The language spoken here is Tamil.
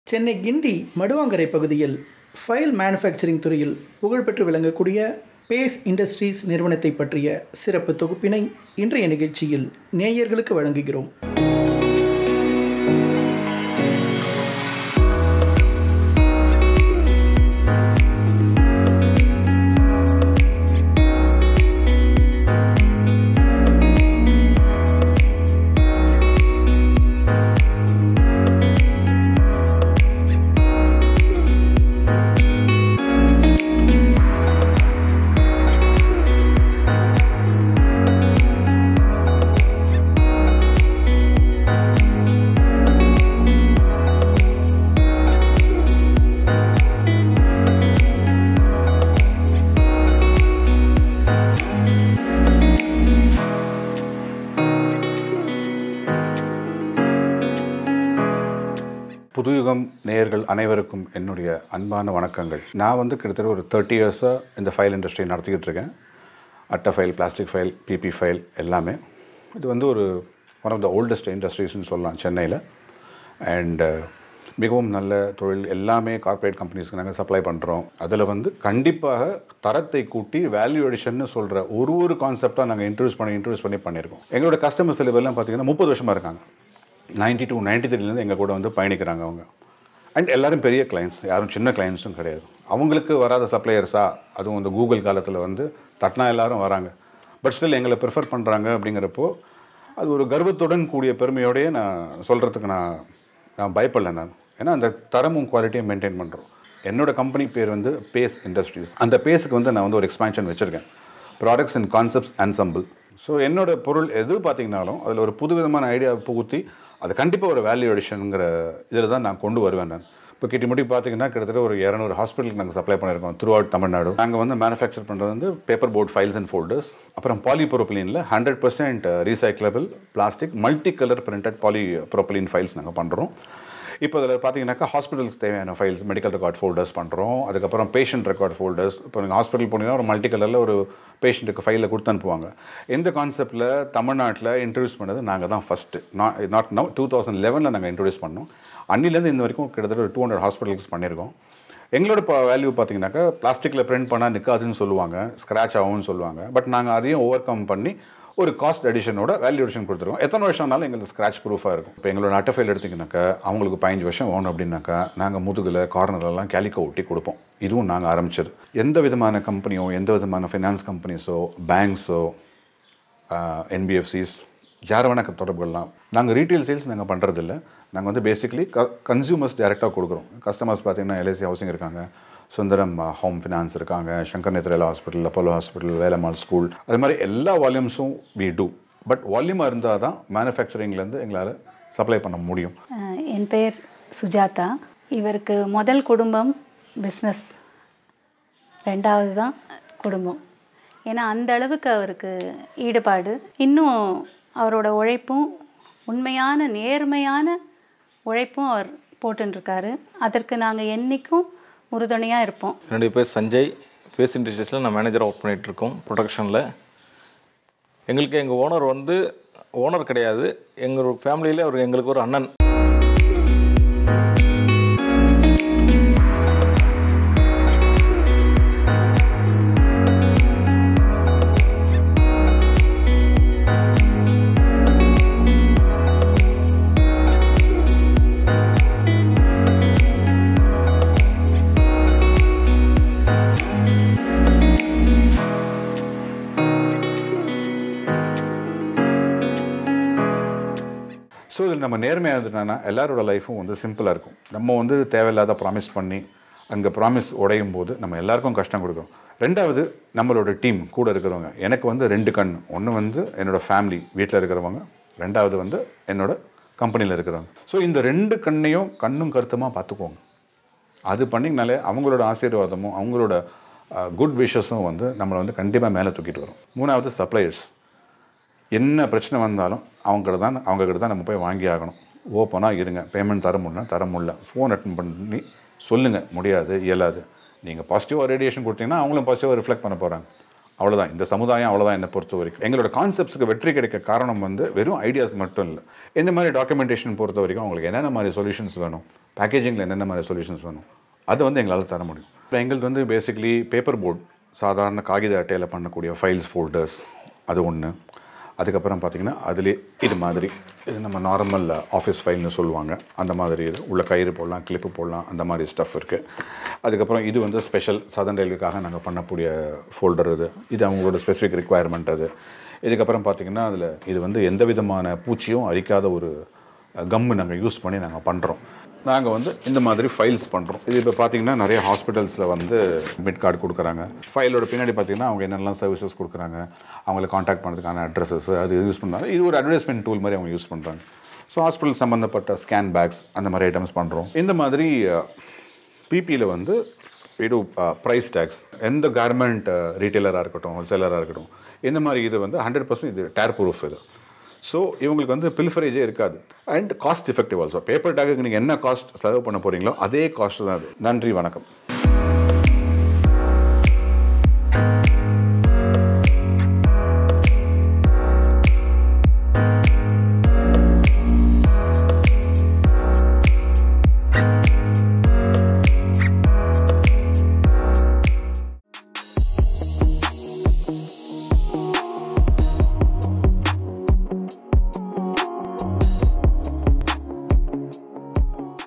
சென்னை கிண்டி மடுவாங்கரை பகுதியில் ஃபைல் மேனுஃபேக்சரிங் துறையில் புகழ்பெற்று விளங்கக்கூடிய பேஸ் இண்டஸ்ட்ரீஸ் நிறுவனத்தை பற்றிய சிறப்பு தொகுப்பினை இன்றைய நிகழ்ச்சியில் நேயர்களுக்கு வழங்குகிறோம் புதுயுகம் நேயர்கள் அனைவருக்கும் என்னுடைய அன்பான வணக்கங்கள் நான் வந்து கிட்டத்தட்ட ஒரு தேர்ட்டி இயர்ஸாக இந்த ஃபைல் இண்டஸ்ட்ரி நடத்திக்கிட்டு இருக்கேன் அட்டை file plastic file P P எல்லாமே இது வந்து ஒரு ஒன் ஆஃப் த ஓல்டஸ்ட் இண்டஸ்ட்ரீஸ்னு சொல்லலாம் சென்னையில் அண்ட் மிகவும் நல்ல தொழில் எல்லாமே கார்ப்பரேட் கம்பெனிஸ்க்கு நாங்கள் சப்ளை பண்ணுறோம் அதில் வந்து கண்டிப்பாக தரத்தை கூட்டி வேல்யூ அடிஷன்னு சொல்கிற ஒரு ஒரு கான்செப்டாக நாங்கள் இன்ட்ரடியூஸ் பண்ணி இன்ட்ரடியூஸ் பண்ணி பண்ணியிருக்கோம் எங்களோட கஸ்டமர் சில பேர்லாம் பார்த்தீங்கன்னா முப்பது வருஷமாக இருக்காங்க நைன்டி டூ நைன்டி த்ரீலேருந்து எங்கள் கூட வந்து பயணிக்கிறாங்க அவங்க அண்ட் எல்லாரும் பெரிய கிளைண்ட்ஸ் யாரும் சின்ன கிளைண்ட்ஸும் கிடையாது அவங்களுக்கு வராத சப்ளையர்ஸா அதுவும் இந்த கூகுள் காலத்தில் வந்து தட்டினா எல்லாரும் வராங்க பட் ஸ்டில் எங்களை ப்ரிஃபர் பண்ணுறாங்க அப்படிங்கிறப்போ அது ஒரு கர்வத்துடன் கூடிய பெருமையோடையே நான் சொல்கிறதுக்கு நான் நான் பயப்படல நான் ஏன்னா அந்த தரமும் குவாலிட்டியும் மெயின்டைன் பண்ணுறோம் என்னோட கம்பெனி பேர் வந்து பேஸ் இண்டஸ்ட்ரீஸ் அந்த பேஸுக்கு வந்து நான் வந்து ஒரு எக்ஸ்பான்ஷன் வச்சுருக்கேன் products and concepts ensemble so என்னோட பொருள் எது பார்த்தீங்கனாலும் அதில் ஒரு புது விதமான ஐடியா புகுத்தி அது கண்டிப்பாக ஒரு வேல்யூ அடிஷனுங்கிற இதில் தான் நான் கொண்டு வருவேன் நான் இப்போ கிட்டி முடி பார்த்தீங்கன்னா கிட்டத்தட்ட ஒரு இரநூறு ஹாஸ்பிட்டலுக்கு நாங்கள் சப்ளை பண்ணியிருக்கோம் த்ரூ அவுட் தமிழ்நாடு நாங்கள் வந்து மேனுஃபேக்சர் பண்ணுறது வந்து paper board files and folders அப்புறம் பாலிபுரோபிலினில் hundred percent recyclable plastic multi colour printed polypropylene files நாங்கள் பண்ணுறோம் இப்போ அதில் பார்த்தீங்கன்னாக்கா ஹாஸ்பிட்டல்ஸ்க்கு தேவையான ஃபைல்ஸ் மெடிக்கல் ரெக்கார்ட் ஃபோல்டர்ஸ் பண்ணுறோம் அதுக்கப்புறம் பேஷண்ட் ரெக்கார்ட் ஃபோல்டர்ஸ் இப்போ நீங்கள் ஹாஸ்பிட்டல் போனீங்கன்னா ஒரு மல்டி கலரில் ஒரு பேஷண்ட்டுக்கு ஃபைலில் கொடுத்து அனுப்புவாங்க இந்த கான்செப்ட்டில் தமிழ்நாட்டில் இன்ட்ரடியூஸ் பண்ணது நாங்கள் தான் first not not now two thousand லெவனில் நாங்கள் இன்ட்ரடியூஸ் பண்ணோம் அன்னிலேருந்து இந்த வரைக்கும் கிட்டத்தட்ட ஒரு டூ ஹண்ட்ரட் ஹாஸ்பிட்டல்ஸ் பண்ணியிருக்கோம் எங்களோட இப்போ வேல்யூ பார்த்தீங்கன்னாக்கா பிளாஸ்டிக்கில் பிரிண்ட் பண்ணால் நிற்காதுன்னு சொல்லுவாங்க ஸ்க்ராச் ஆகும்னு சொல்லுவாங்க பட் நாங்கள் அதையும் ஓவர் கம் பண்ணி ஒரு காஸ்ட் அடிஷனோட வேல்யூ அடிஷன் கொடுத்துருவோம் எத்தனை வருஷம்னாலும் எங்களுக்கு ஸ்க்ராச் ப்ரூஃபாக இருக்கும் இப்போ எங்களோட அட்டை ஃபைல் எடுத்திங்கனாக்கா அவங்களுக்கு பதினஞ்சு வருஷம் வேணும் அப்படின்னாக்கா நாங்கள் முதுகில் கார்னர்லாம் கேலிக்கோ ஒட்டி கொடுப்போம் இதுவும் நாங்கள் ஆரம்பிச்சது எந்த விதமான கம்பெனியோ எந்த விதமான ஃபைனான்ஸ் கம்பெனிஸோ பேங்க்ஸோ என்பிஎஃப்சிஸ் யார் வேணால் தொடர்பு கொள்ளலாம் நாங்கள் ரீட்டைல் சேல்ஸ் நாங்கள் பண்ணுறதில்ல நாங்கள் வந்து பேசிக்கலி க கன்சியூமர்ஸ் டேரெக்டாக கொடுக்குறோம் கஸ்டமர்ஸ் பார்த்தீங்கன்னா எல்ஐசி ஹவுசிங் இருக்காங்க சுந்தரம் ஹோம் ஃபினான்ஸ் இருக்காங்க Sankara Nethralaya hospital Apollo hospital Velammal school அது மாதிரி எல்லா வால்யூம்ஸும் வி டூ பட் வால்யூமாக இருந்தால் தான் மேனுஃபேக்சரிங்லேருந்து எங்களால் சப்ளை பண்ண முடியும் அஹ் என் பெயர் சுஜாதா இவருக்கு முதல் குடும்பம் பிஸ்னஸ் ரெண்டாவது தான் குடும்பம் ஏன்னா அந்த அளவுக்கு அவருக்கு ஈடுபாடு இன்னும் அவரோட உழைப்பும் உண்மையான நேர்மையான உழைப்பும் அவர் போட்டுருக்காரு அதற்கு நாங்கள் என்றைக்கும் உறுதுணையாக இருப்போம் என்னுடைய பேர் சஞ்சய் பேஸ் இண்டஸ்ட்ரீஸில் நான் மேனேஜராக ஒர்க் பண்ணிகிட்ருக்கோம் ப்ரொடக்ஷனில் எங்களுக்கு எங்கள் ஓனர் வந்து ஓனர் கிடையாது எங்கள் ஃபேமிலியில் அவர் எங்களுக்கு ஒரு அண்ணன் ஸோ இதில் நம்ம நேர்மையாக இருந்துட்டோம்னா எல்லாரோட லைஃப்பும் வந்து சிம்பிளாக இருக்கும் நம்ம வந்து தேவையில்லாத ப்ராமிஸ் பண்ணி அங்கே ப்ராமிஸ் உடையும் போது நம்ம எல்லாருக்கும் கஷ்டம் கொடுக்குறோம் ரெண்டாவது நம்மளோட டீம் கூட இருக்கிறவங்க எனக்கு வந்து ரெண்டு கண் ஒன்று வந்து என்னோடய ஃபேமிலி வீட்டில் இருக்கிறவங்க ரெண்டாவது வந்து என்னோட கம்பெனியில் இருக்கிறவங்க ஸோ இந்த ரெண்டு கண்ணையும் கண்ணும் கருத்துமாக பார்த்துக்கோங்க அது பண்ணிங்கனாலே அவங்களோட ஆசீர்வாதமும் அவங்களோட குட் விஷஸும் வந்து நம்மளை வந்து கண்டிப்பாக மேலே தூக்கிட்டு வரும் மூணாவது சப்ளையர்ஸ் என்ன பிரச்சனை வந்தாலும் அவங்ககிட்ட தான் அவங்கக்கிட்ட தான் நம்ம போய் வாங்கி ஆகணும் ஓப்பனாக இருங்க பேமெண்ட் தர முடியல தர முடியல ஃபோன் அட்டன் பண்ணி சொல்லுங்கள் முடியாது இயலாது நீங்கள் பாசிட்டிவாக ரேடியேஷன் கொடுத்தீங்கன்னா அவங்களும் பாசிட்டிவாக ரிஃப்ளெக்ட் பண்ண போகிறாங்க அவ்வளோதான் இந்த சமுதாயம் அவ்வளோதான் என்னை பொறுத்த வரைக்கும் எங்களோட கான்செப்ட்ஸுக்கு வெற்றி கிடைக்க காரணம் வந்து வெறும் ஐடியாஸ் மட்டும் இல்லை இந்த மாதிரி டாக்குமெண்டேஷன் பொறுத்த வரைக்கும் உங்களுக்கு என்னென்ன மாதிரி சொல்யூஷன்ஸ் வேணும் பேக்கேஜிங்கில் என்னென்ன மாதிரி சொல்யூஷன்ஸ் வேணும் அதை வந்து எங்களால் தர முடியும் இப்போ எங்களுக்கு வந்து பேசிக்கலி பேப்பர் போர்ட் சாதாரண காகித அட்டையில் பண்ணக்கூடிய ஃபைல்ஸ் ஃபோல்டர்ஸ் அது ஒன்று அதுக்கப்புறம் பார்த்தீங்கன்னா அதிலே இது மாதிரி இது நம்ம நார்மல் ஆஃபீஸ் ஃபைல்னு சொல்லுவாங்க அந்த மாதிரி இது உள்ள கயிறு போடலாம் கிளிப்பு போடலாம் அந்த மாதிரி ஸ்டஃப் இருக்குது அதுக்கப்புறம் இது வந்து ஸ்பெஷல் சதன் ரயில்வேக்காக நாங்கள் பண்ணக்கூடிய ஃபோல்டர் இது இது அவங்களோட ஸ்பெசிஃபிக் ரிக்குவயர்மெண்ட் அது இதுக்கப்புறம் பார்த்தீங்கன்னா அதில் இது வந்து எந்த விதமான பூச்சியும் அரிக்காத ஒரு கம்மு நாங்கள் யூஸ் பண்ணி நாங்கள் பண்ணுறோம் நாங்கள் வந்து இந்த மாதிரி ஃபைல்ஸ் பண்ணுறோம் இது இப்போ பார்த்தீங்கன்னா நிறைய ஹாஸ்பிட்டல்ஸில் வந்து மிட் கார்டு கொடுக்குறாங்க ஃபைலோட பின்னாடி பார்த்தீங்கன்னா அவங்க என்னெல்லாம் சர்வீசஸ் கொடுக்குறாங்க அவங்கள காண்டாக்ட் பண்ணுறதுக்கான அட்ரஸஸ் அது யூஸ் பண்ணுறாங்க இது ஒரு அட்வர்டைஸ்மெண்ட் டூல் மாதிரி அவங்க யூஸ் பண்ணுறாங்க ஸோ ஹாஸ்பிட்டல் சம்மந்தப்பட்ட ஸ்கேன் பேக்ஸ் அந்த மாதிரி ஐட்டம்ஸ் பண்ணுறோம் இந்த மாதிரி பிபியில் வந்து இது ப்ரைஸ் டேக்ஸ் எந்த கார்மெண்ட் ரீட்டைலராக இருக்கட்டும் ஹோல்சேலராக இருக்கட்டும் இந்த மாதிரி இது வந்து ஹண்ட்ரட் பர்சன்ட் இது டேர் ப்ரூஃப் இது ஸோ இவங்களுக்கு வந்து பில்ஃபரேஜே இருக்காது and cost effective also paper டேக்குக்கு நீங்கள் என்ன காஸ்ட் செலவு பண்ண போகிறீங்களோ அதே காஸ்ட் தான் அது நன்றி வணக்கம்